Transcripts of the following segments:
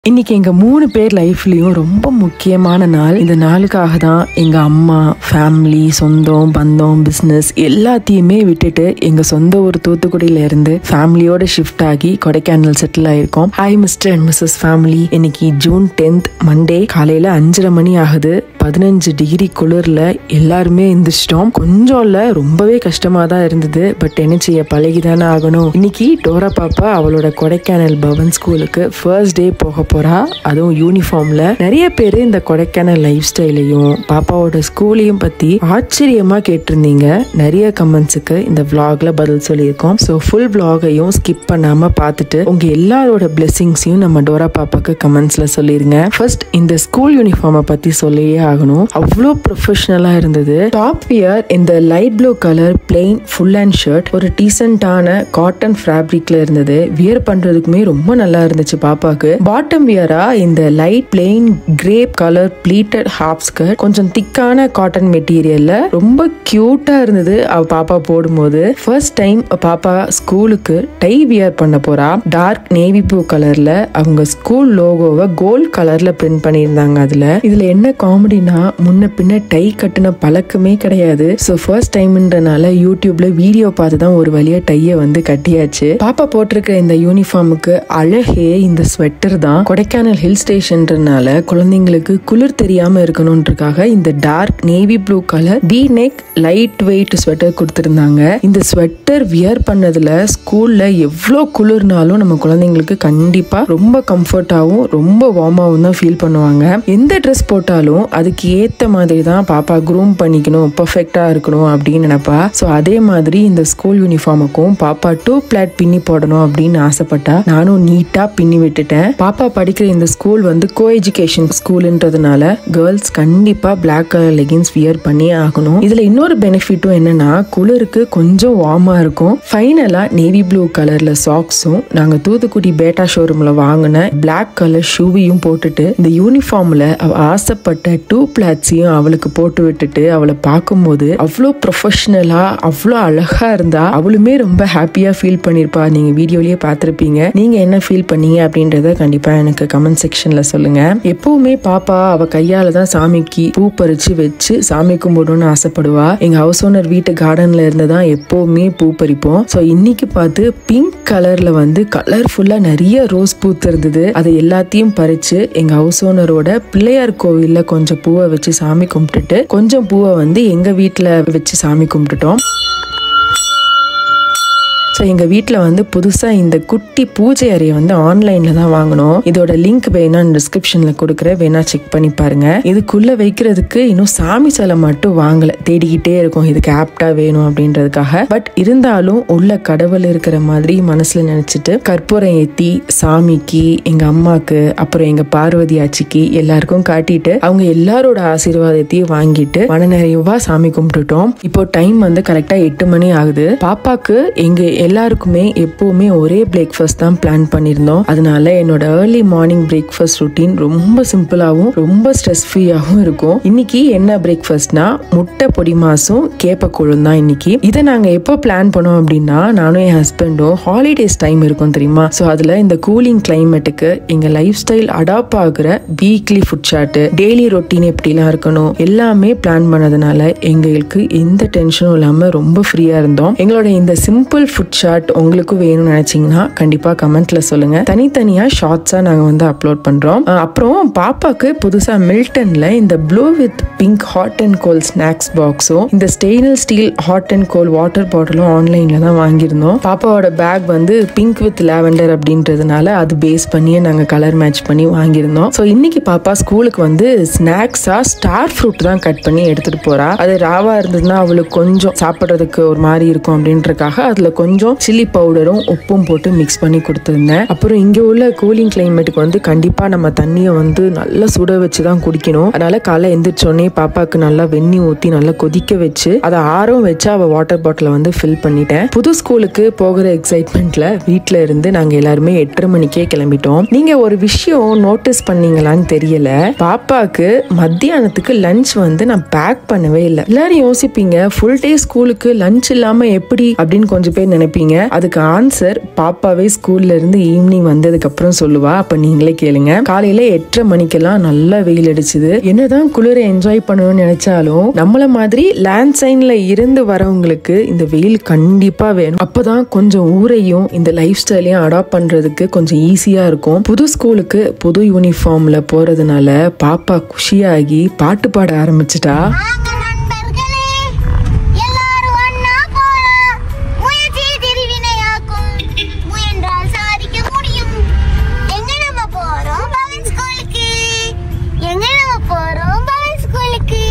இன்னைக்கு எங்க மூணு பேர் லைஃப்லயும் ரொம்ப முக்கியமான நாள் இந்த நாளுக்காக தான் எங்க அம்மா ஃபேமிலி சொந்தம் பந்தம் பிசினஸ் எல்லாத்தையுமே விட்டுட்டு எங்க சொந்த ஊர் தூத்துக்குடியில இருந்து ஃபேமிலியோட ஷிஃப்ட் ஆகி கொடைக்கானல் செட்டில் ஆயிருக்கோம் hi mister and missus family இன்னைக்கு ஜூன் டென்த் மண்டே காலையில அஞ்சரை மணி ஆகுது பதினஞ்சு டிகிரி குளிர்ல எல்லாருமே எந்திரிச்சிட்டோம் கொஞ்சம் இல்ல ரொம்பவே கஷ்டமா தான் இருந்தது பட் என்ன செய்ய பழகிதானே ஆகணும் இன்னைக்கு டோரா பாப்பா அவளோட கொடைக்கானல் பவன் ஸ்கூலுக்கு ஃபர்ஸ்ட் டே போக போறா அதுவும் யூனிஃபார்ம்ல நிறைய பேர் இந்த கொடைக்கானல் லைஃப் ஸ்டைலையும் பாப்பாவோட ஸ்கூலையும் பத்தி ஆச்சரியமா கேட்டிருந்தீங்க நிறைய கமெண்ட்ஸுக்கு இந்த vlogல பதில் சொல்லியிருக்கோம் ஸோ ஃபுல் vlogகையும் ஸ்கிப் பண்ணாம பார்த்துட்டு உங்க எல்லாரோட பிளெஸிங்ஸையும் நம்ம டோரா பாப்பாக்கு கமெண்ட்ஸ்ல சொல்லிருங்க ஃபர்ஸ்ட் இந்த ஸ்கூல் யூனிஃபார்மை பத்தி சொல்லியே ஆகணும் அவ்வளோ ப்ரொஃபஷனலா இருந்தது டாப் வியர் இந்த light blue colour plain full and shirt ஒரு டீசென்டான காட்டன் ஃபேப்ரிக்ல இருந்தது வியர் பண்றதுக்குமே ரொம்ப நல்லா இருந்துச்சு பாப்பாக்கு பாட்டம் வியரா இந்த light plain grape colour pleated half skirt கொஞ்சம் திக்கான காட்டன் மெட்டீரியல்ல ரொம்ப கியூட்டா இருந்தது அவ பாப்பா போடும்போது ஃபர்ஸ்ட் டைம் பாப்பா ஸ்கூலுக்கு டை வியர் பண்ண போறா டார்க் நேவி ப்ளூ கலர்ல அவங்க ஸ்கூல் லோகோவை கோல்ட் கலர்ல பிரிண்ட் பண்ணியிருந்தாங்க அதுல இதுல என்ன காமெடினா முன்ன பின்ன டை கட்டின பழக்கமே கிடையாது ஸோ ஃபர்ஸ்ட் டைம்ன்றனால யூடியூப்ல வீடியோ பார்த்து தான் ஒரு வழியா டையை வந்து கட்டியாச்சு பாப்பா போட்டிருக்க இந்த யூனிஃபார்முக்கு அழகே இந்த ஸ்வெட்டர் தான் கொடைக்கானல் ஹில் ஸ்டேஷன்றனால குழந்தைங்களுக்கு குளிர் தெரியாம இருக்கணும்ன்றக்காக இந்த dark navy blue colour V neck light weight sweater கொடுத்துருந்தாங்க இந்த ஸ்வெட்டர் வியர் பண்ணதுல ஸ்கூல்ல எவ்வளோ குளிர்னாலும் நம்ம குழந்தைங்களுக்கு கண்டிப்பா ரொம்ப கம்ஃபர்ட்டாகவும் ரொம்ப வார்மாகவும் தான் ஃபீல் பண்ணுவாங்க எந்த ட்ரெஸ் போட்டாலும் அதுக்கு ஏத்த மாதிரி தான் பாப்பா க்ரூம் பண்ணிக்கணும் பர்ஃபெக்டா இருக்கணும் அப்படின்னு நினைப்பா ஸோ அதே மாதிரி இந்த ஸ்கூல் யூனிஃபார்முக்கும் பாப்பா டூ பிளாட் பின்னி போடணும் அப்படின்னு ஆசைப்பட்டா நானும் நீட்டா பின்னி விட்டுட்டேன் பாப்பா படிக்கிற இந்த ஸ்கூல் வந்து கோ எஜுகேஷன் ஸ்கூல்ன்றதுனால கேர்ள்ஸ் கண்டிப்பா பிளாக் கலர் லெகின்ஸ் வியர் பண்ணியே ஆகணும் இதுல இன்னொரு பெனிஃபிட்டும் என்னன்னா குளிருக்கு கொஞ்சம் வார்மா இருக்கும் ஃபைனலா நேவி ப்ளூ கலர்ல சாக்ஸும் நாங்க தூத்துக்குடி பேட்டா ஷோரூம்ல வாங்கின பிளாக் கலர் ஷூவையும் போட்டுட்டு இந்த யூனிஃபார்ம்ல அவ ஆசைப்பட்ட டூ பிளாட்ஸையும் அவளுக்கு போட்டு விட்டுட்டு அவளை பார்க்கும்போது அவ்வளோ ப்ரொஃபஷனலா அவ்வளோ அழகா இருந்தா அவளுமே ரொம்ப ஹாப்பியா ஃபீல் பண்ணிருப்பா நீங்க வீடியோலயே பார்த்திருப்பீங்க நீங்க என்ன ஃபீல் பண்ணீங்க அப்படின்றத கண்டிப்பா எனக்கு கமெண்ட் செக்ஷன்ல சொல்லுங்க எப்பவுமே பாப்பா அவ கையால தான் சாமிக்கு பூ பறிச்சு வச்சு சாமி கும்பிடணும்னு ஆசைப்படுவா எங்க ஹவுஸ் ஓனர் வீட்டு கார்டன்ல இருந்து தான் எப்பவுமே பூ பறிப்போம் ஸோ இன்னைக்கு பார்த்து பிங்க் கலர்ல வந்து கலர்ஃபுல்லா நிறைய ரோஸ் பூத்து இருந்தது அதை எல்லாத்தையும் பறிச்சு எங்க ஹவுஸ் ஓனரோட பிள்ளையார் கோவில்ல கொஞ்சம் பூவை வச்சு சாமி கும்பிட்டுட்டு கொஞ்சம் பூவை வந்து எங்க வீட்டுல வச்சு சாமி கும்பிட்டுட்டோம் ஸோ எங்கள் வீட்டில் வந்து புதுசாக இந்த குட்டி பூஜை அறையை வந்து ஆன்லைனில் தான் வாங்கினோம் இதோட லிங்க் வேணா டிஸ்கிரிப்ஷனில் கொடுக்குறேன் வேணா செக் பண்ணி பாருங்க இதுக்குள்ளே வைக்கிறதுக்கு இன்னும் சாமி சிலை மட்டும் வாங்கலை தேடிக்கிட்டே இருக்கும் இதுக்கு ஆப்டாக வேணும் அப்படின்றதுக்காக பட் இருந்தாலும் உள்ள கடவுள் இருக்கிற மாதிரி மனசில் நினச்சிட்டு கற்பூரம் ஏற்றி சாமிக்கு எங்கள் அம்மாக்கு அப்புறம் எங்கள் பார்வதி ஆச்சிக்கு எல்லாருக்கும் காட்டிட்டு அவங்க எல்லாரோட ஆசீர்வாதத்தையும் வாங்கிட்டு மனநிறைவா சாமி கும்பிட்டுட்டோம் இப்போ டைம் வந்து கரெக்டாக எட்டு மணி ஆகுது பாப்பாக்கு எங்க எல்லாருக்குமே எப்பவுமே ஒரே பிரேக்ஃபாஸ்ட் தான் பிளான் பண்ணியிருந்தோம் அதனால என்னோட ஏர்லி மார்னிங் பிரேக்ஃபாஸ்ட் ருட்டீன் ரொம்ப சிம்பிளாகவும் ரொம்ப ஸ்ட்ரெஸ் ஃப்ரீயாகவும் இருக்கும் இன்னைக்கு என்ன பிரேக்ஃபாஸ்ட்னா முட்டை பொடி மாசும் கேப்பக்கூழும் தான் இன்னைக்கு இதை நாங்க எப்போ பிளான் பண்ணோம் அப்படின்னா நானும் என் ஹஸ்பண்டும் ஹாலிடேஸ் டைம் இருக்கும் தெரியுமா ஸோ அதுல இந்த கூலிங் கிளைமேட்டுக்கு எங்க லைஃப் ஸ்டைல் அடாப்ட் ஆகுற weekly food chart daily routine எப்படிலாம் இருக்கணும் எல்லாமே பிளான் பண்ணதுனால எங்களுக்கு எந்த டென்ஷனும் இல்லாம ரொம்ப ஃப்ரீயா இருந்தோம் எங்களோட இந்த சிம்பிள் ஃபுட் சார்ட் உங்களுக்கும் வேணும்னு நினைச்சீங்கன்னா கண்டிப்பா கமெண்ட்ல சொல்லுங்க தனித்தனியா ஷார்ட்ஸா நாங்க வந்து அப்லோட் பண்றோம் அஹ் அப்புறம் பாப்பாக்கு புதுசா மில்டன்ல இந்த blue with pink hot and cold snacks பாக்ஸும் இந்த stainless steel hot and cold water பாட்டிலும் ஆன்லைன்ல தான் வாங்கியிருந்தோம் பாப்பாவோட பேக் வந்து பிங்க் வித் லாவெண்டர் அப்படின்றதுனால அது பேஸ் பண்ணியே நாங்க கலர் மேட்ச் பண்ணி வாங்கியிருந்தோம் ஸோ இன்னைக்கு பாப்பா ஸ்கூலுக்கு வந்து ஸ்நாக்ஸா ஸ்டார் ஃப்ரூட் தான் கட் பண்ணி எடுத்துட்டு போறா அது ராவா இருந்ததுன்னா அவளுக்கு கொஞ்சம் சாப்பிட்றதுக்கு ஒரு மாதிரி இருக்கும் அப்படின்றதுக்காக அதுல கொஞ்சம் சில்லி பவுடரும் உப்பும் போட்டு மிக்ஸ் பண்ணி கொடுத்துருந்தேன் அப்புறம் இங்க உள்ள கூலிங் கிளைமேட்டுக்கு வந்து கண்டிப்பா நம்ம தண்ணியை வந்து நல்லா சுட வச்சு தான் குடிக்கணும் அதனால காலை எந்திரிச்சோடனே பாப்பாக்கு நல்லா வெந்நி ஊத்தி நல்லா கொதிக்க வச்சு அதை ஆறும் வச்சு அவ வாட்டர் பாட்டில வந்து ஃபில் பண்ணிட்டேன் புது ஸ்கூலுக்கு போகிற எக்ஸைட்மெண்ட்ல வீட்ல இருந்து நாங்க எல்லாருமே எட்டரை மணிக்கே கிளம்பிட்டோம் நீங்க ஒரு விஷயம் நோட்டீஸ் பண்ணீங்களான்னு தெரியல பாப்பாக்கு மத்தியானத்துக்கு லஞ்ச் வந்து நான் பேக் பண்ணவே இல்லை எல்லாரும் யோசிப்பீங்க ஃபுல் டே ஸ்கூலுக்கு லஞ்ச் இல்லாம எப்படி அப்படின்னு கொஞ்சம் பேர் நினைப்பீங்க நினைப்பீங்க அதுக்கு ஆன்சர் பாப்பாவே ஸ்கூல்ல இருந்து ஈவினிங் வந்ததுக்கு அப்புறம் சொல்லுவா அப்ப நீங்களே கேளுங்க காலையில எட்டரை மணிக்கெல்லாம் நல்லா வெயில் அடிச்சுது என்னதான் குளிரை என்ஜாய் பண்ணணும்னு நினைச்சாலும் நம்மள மாதிரி லேண்ட் சைன்ல இருந்து வரவங்களுக்கு இந்த வெயில் கண்டிப்பா வேணும் அப்பதான் கொஞ்சம் ஊரையும் இந்த லைஃப் ஸ்டைலையும் அடாப்ட் பண்றதுக்கு கொஞ்சம் ஈஸியா இருக்கும் புது ஸ்கூலுக்கு புது யூனிஃபார்ம்ல போறதுனால பாப்பா குஷியாகி பாட்டு பாட ஆரம்பிச்சிட்டா வாங்க நண்பர்களே எல்லாரும் ஒண்ணா போலாம் முயற்சி திருவினையாக்கும் முயன்றால் சாதிக்க முடியும் எங்க நம்ம போறோம் பவன் ஸ்கூலுக்கு எங்க நம்ம போறோம் பவன் ஸ்கூலுக்கு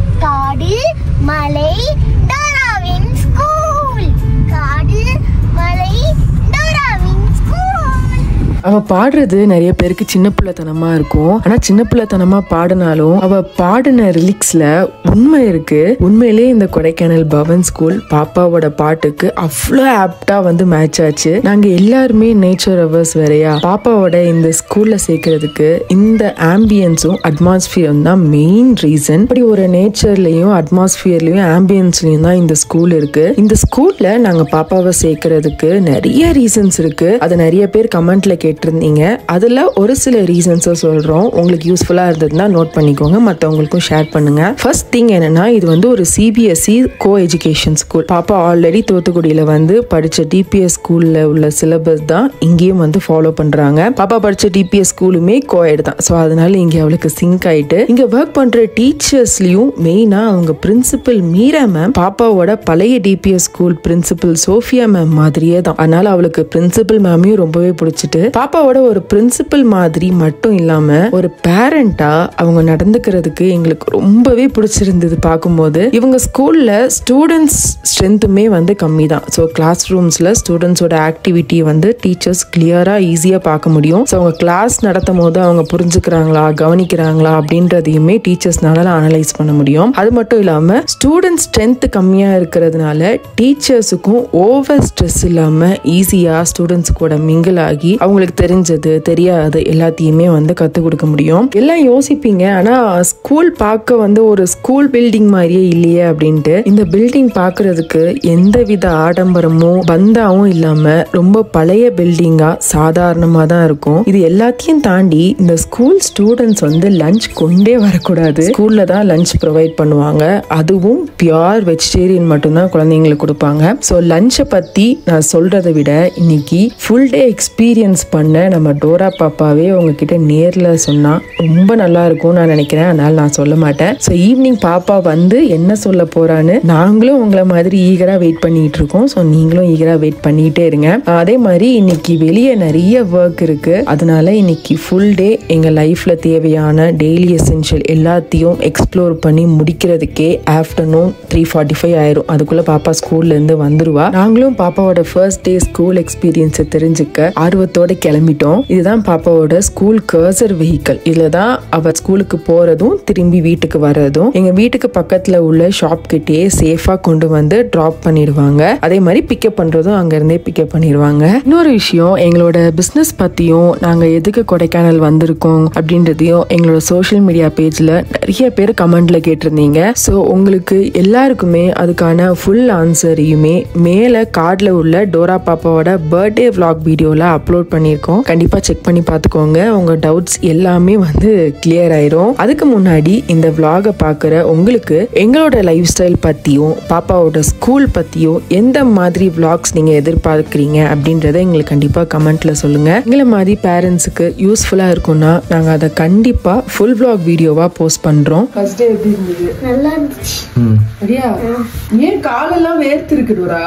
காடு மலை டோராவின் ஸ்கூல் காடு மலை டோராவின் ஸ்கூல் அவ பாடுறது நிறைய பேருக்கு சின்ன பிள்ளைத்தனமா இருக்கும் ஆனா சின்ன பிள்ளைத்தனமா பாடினாலும் அவ பாடின ரிலிக்ஸ்ல உண்மை இருக்கு உண்மையிலேயே இந்த கொடைக்கானல் பவன் ஸ்கூல் பாப்பாவோட பாட்டுக்கு அவ்வளோ ஆப்டா வந்து மேட்ச் ஆச்சு நாங்க எல்லாருமே நேச்சர் அவர்ஸ் வேறையா பாப்பாவோட இந்த ஸ்கூல்ல சேர்க்கறதுக்கு இந்த ஆம்பியன்ஸும் அட்மாஸ்பியரும் தான் மெயின் ரீசன் இப்படி ஒரு நேச்சர்லயும் அட்மாஸ்பியர்லயும் ஆம்பியன்ஸ்லயும் தான் இந்த ஸ்கூல் இருக்கு இந்த ஸ்கூல்ல நாங்க பாப்பாவை சேர்க்கறதுக்கு நிறைய ரீசன்ஸ் இருக்கு அது நிறைய பேர் கமெண்ட்ல கேட்டிருந்தீங்க அதுல ஒரு சில ரீசன்ஸை சொல்றோம் உங்களுக்கு யூஸ்ஃபுல்லா இருந்ததுன்னா நோட் பண்ணிக்கோங்க மற்றவங்களுக்கும் ஷேர் பண்ணுங்க ஃபர்ஸ்ட் திங் என்னன்னா இது வந்து ஒரு சிபிஎஸ்இ கோ எஜுகேஷன் ஸ்கூல் பாப்பா ஆல்ரெடி தூத்துக்குடியில வந்து படிச்ச டிபிஎஸ் ஸ்கூல்ல உள்ள சிலபஸ் தான் இங்கேயும் வந்து ஃபாலோ பண்றாங்க பாப்பா படிச்ச டிபிஎஸ் ஸ்கூலுமே கோஎட் தான் ஸோ அதனால இங்க அவளுக்கு சிங்க் ஆயிட்டு இங்க ஒர்க் பண்ற டீச்சர்ஸ்லயும் மெயினா அவங்க பிரின்சிபல் மீரா மேம் பாப்பாவோட பழைய DPS school principal Sophia ma'am மாதிரியே தான் அதனால அவளுக்கு பிரின்சிபல் மேமையும் ரொம்பவே பிடிச்சிட்டு பாப்பாவோட ஒரு பிரின்சிபல் மாதிரி மட்டும் இல்லாம ஒரு பேரண்டா அவங்க நடந்துக்கிறதுக்கு எங்களுக்கு ரொம்பவே பிடிச்சிருந்தது பார்க்கும்போது இவங்க ஸ்கூல்ல ஸ்டூடெண்ட்ஸ் ஸ்ட்ரென்த்துமே வந்து கம்மி தான் ஸோ கிளாஸ் ரூம்ஸ்ல ஸ்டூடெண்ட்ஸோட ஆக்டிவிட்டி வந்து டீச்சர்ஸ் கிளியரா ஈஸியா பார்க்க முடியும் ஸோ அவங்க கிளாஸ் நடத்தும் போது அவங்க புரிஞ்சுக்கிறாங்களா கவனிக்கிறாங்களா அப்படின்றதையுமே டீச்சர்ஸ்னால அனலைஸ் பண்ண முடியும் அது மட்டும் இல்லாம ஸ்டூடெண்ட் ஸ்ட்ரென்த் கம்மியா இருக்கிறதுனால டீச்சர்ஸுக்கும் ஓவர் ஸ்ட்ரெஸ் இல்லாம ஈஸியா ஸ்டூடெண்ட்ஸ் கூட மிங்கிள் ஆகி அவங்களுக்கு தெரிஞ்சது தெரியாது எல்லாத்தையுமே வந்து கற்றுக் கொடுக்க முடியும் எல்லாம் யோசிப்பீங்க ஆனா ஸ்கூல் பார்க்க வந்து ஒரு ஸ்கூல் பில்டிங் மாதிரியே இல்லையே அப்படின்ட்டு இந்த பில்டிங் பார்க்கிறதுக்கு எந்தவித ஆடம்பரமும் பந்தாவும் இல்லாம ரொம்ப பழைய பில்டிங்கா சாதாரணமா தான் இருக்கும் இது எல்லாத்தையும் தாண்டி இந்த ஸ்கூல் ஸ்டூடெண்ட்ஸ் வந்து லஞ்ச் கொண்டே வரக்கூடாது ஸ்கூல்ல தான் லஞ்ச் ப்ரொவைட் பண்ணுவாங்க அதுவும் பியோர் வெஜிடேரியன் மட்டும்தான் குழந்தைங்களுக்கு கொடுப்பாங்க ஸோ லஞ்சை பத்தி நான் சொல்றதை விட இன்னைக்கு ஃபுல் டே எக்ஸ்பீரியன்ஸ் பண்ண நம்ம டோரா பாப்பாவே உங்ககிட்ட நேர்ல சொன்னா ரொம்ப நல்லா இருக்கும் நான் நினைக்கிறேன் அதனால நான் சொல்ல மாட்டேன் ஸோ ஈவினிங் பாப்பா வந்து என்ன சொல்ல போறான்னு நாங்களும் உங்களை மாதிரி ஈகரா வெயிட் பண்ணிட்டு இருக்கோம் ஸோ நீங்களும் ஈகரா வெயிட் பண்ணிட்டே இருங்க அதே மாதிரி இன்னைக்கு வெளியே நிறைய ஒர்க் இருக்கு அதனால இன்னைக்கு ஃபுல் டே எங்க லைஃப்ல தேவையான டெய்லி எசென்ஷியல் எல்லாத்தையும் எக்ஸ்ப்ளோர் பண்ணி முடிக்கிறதுக்கே ஆஃப்டர்நூன் த்ரீ ஃபார்ட்டி ஃபைவ் ஆயிரும் அதுக்குள்ள பாப்பா ஸ்கூல்ல இருந்து வந்துருவா நாங்களும் பாப்பாவோட ஃபர்ஸ்ட் டே ஸ்கூல் எக்ஸ்பீரியன்ஸை தெரிஞ்சுக்க ஆர்வத்தோட கிளம்பிட்டோம் இதுதான் பாப்பாவோட ஸ்கூல் கர்சர் வெஹிக்கல் இதுல தான் அவ ஸ்கூலுக்கு போறதும் திரும்பி வீட்டுக்கு வர்றதும் எங்க வீட்டுக்கு பக்கத்துல உள்ள ஷாப் கிட்டே சேஃபா கொண்டு வந்து டிராப் பண்ணிடுவாங்க அதே மாதிரி பிக்கப் பண்றதும் அங்க இருந்தே பிக்கப் பண்ணிடுவாங்க இன்னொரு விஷயம் எங்களோட பிசினஸ் பத்தியும் நாங்க எதுக்கு கொடைக்கானல் வந்திருக்கோம் அப்படின்றதையும் எங்களோட சோஷியல் மீடியா பேஜ்ல நிறைய பேர் கமெண்ட்ல கேட்டிருந்தீங்க ஸோ உங்களுக்கு எல்லாருக்குமே அதுக்கான ஃபுல் ஆன்சரையுமே மேல கார்டில் உள்ள டோரா பாப்பாவோட பர்த்டே vlog வீடியோல அப்லோட் பண்ணியிருக்கோம் கண்டிப்பா செக் பண்ணி பார்த்துக்கோங்க உங்க டவுட்ஸ் எல்லாமே வந்து கிளியர் ஆயிரும் அதுக்கு முன்னாடி இந்த vlog-அ பார்க்குற உங்களுக்கு எங்களோட லைஃப் ஸ்டைல் பத்தியும் பாப்பாவோட ஸ்கூல் பத்தியும் எந்த மாதிரி vlogs நீங்க எதிர்பார்க்குறீங்க அப்படின்றத எங்களுக்கு கண்டிப்பா கமெண்ட்ல சொல்லுங்க எங்களை மாதிரி பேரண்ட்ஸுக்கு யூஸ்ஃபுல்லா இருக்கும்னா நாங்க அதை கண்டிப்பா ஃபுல் vlog வீடியோவா போஸ்ட் பண்றோம் ஃபர்ஸ்ட் டே எப்படி இருந்தது நல்லா இருந்துச்சு சரியா ஏன் காலெல்லாம் வேர்த்து இருக்குதுரா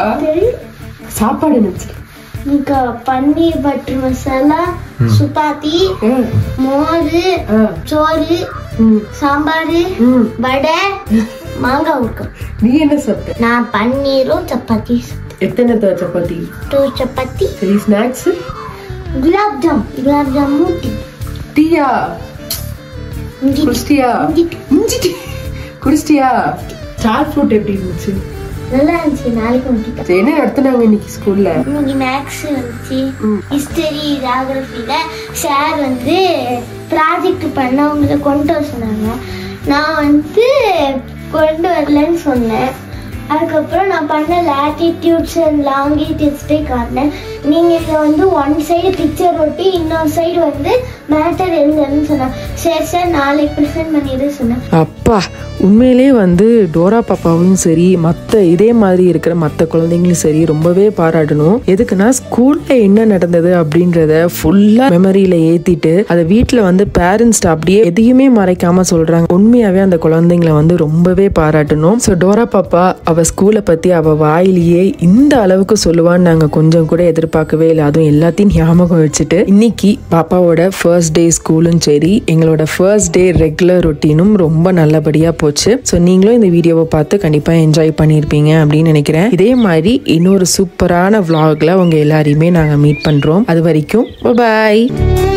சாப்பாடு நினைச்சு ఇంకా పన్నీర్ బటర్ మసాలా சுப்பாத்தி மோர் சோறு சாம்பார் வடை மாங்காய் ஊக்கம் நீ என்ன சாப்பிட்ட நான் பன்னீரும் சப்பாத்தி சாப்பிட்டேன். எத்தனை த- சப்பாத்தி டூ சப்பாத்தி சரி ஸ்நாக்ஸ் குலாப் ஜாம் குலாப் ஜாமுன் டீ டீயா இஞ்சி குடிச்சிட்டியா இஞ்சி இஞ்சி டீ குடிச்சிட்டியா ஸ்டார் ஃப்ரூட் எப்படி இருந்துச்சு நல்லா இருந்துச்சு நாளைக்கு வந்துட்டேன் சரி, என்ன நடத்துனாங்க இன்னைக்கு ஸ்கூல்ல இன்னைக்கு மேக்ஸ் வந்துச்சு ஹிஸ்டரி ஜாகிரபியில சார் வந்து ப்ராஜெக்ட் பண்ண அவங்கள கொண்டு வர சொன்னாங்க நான் வந்து கொண்டு வரலன்னு சொன்னேன் அதுக்கப்புறம் நான் பண்ண லாட்டிடியூட்ஸ் அண்ட் லாங்கிடியூட்ஸ்டே காட்டினேன் நீங்கள் இதை வந்து ஒன் சைடு பிக்சர் ஒட்டி இன்னொரு சைடு வந்து மேட்டர் எழுதுன்னு சொன்னேன் சரி சார் நாளைக்கு ப்ரெசென்ட் பண்ணிடு சொன்னேன் அப்பா உண்மையிலே வந்து டோரா பாப்பாவும் சரி மற்ற இதே மாதிரி இருக்கிற மற்ற குழந்தைங்களும் சரி ரொம்பவே பாராட்டணும் எதுக்குன்னா ஸ்கூல்ல என்ன நடந்தது அப்படின்றத ஃபுல்லா மெமரியில ஏத்திட்டு அதை வீட்டில் வந்து பேரண்ட்ஸ்ட அப்படியே எதையுமே மறைக்காம சொல்றாங்க உண்மையாவே அந்த குழந்தைங்களை வந்து ரொம்பவே பாராட்டணும் ஸோ டோரா பாப்பா அவ ஸ்கூலை பத்தி அவ வாயிலேயே இந்த அளவுக்கு சொல்லுவான்னு நாங்க கொஞ்சம் கூட எதிர்பார்க்கவே இல்லை அதுவும் எல்லாத்தையும் ஞாபகம் வச்சுட்டு இன்னைக்கு பாப்பாவோட ஃபர்ஸ்ட் டே ஸ்கூலும் சரி எங்களோட ஃபர்ஸ்ட் டே ரெகுலர் ரொட்டீனும் ரொம்ப நல்லபடியாக போச்சு ஸோ நீங்களும் இந்த வீடியோவை பார்த்து கண்டிப்பாக என்ஜாய் பண்ணியிருப்பீங்க அப்படின்னு நினைக்கிறேன் இதே மாதிரி இன்னொரு சூப்பரான vlogல உங்கள் எல்லாரையுமே நாங்கள் மீட் பண்ணுறோம் அது வரைக்கும் பாய்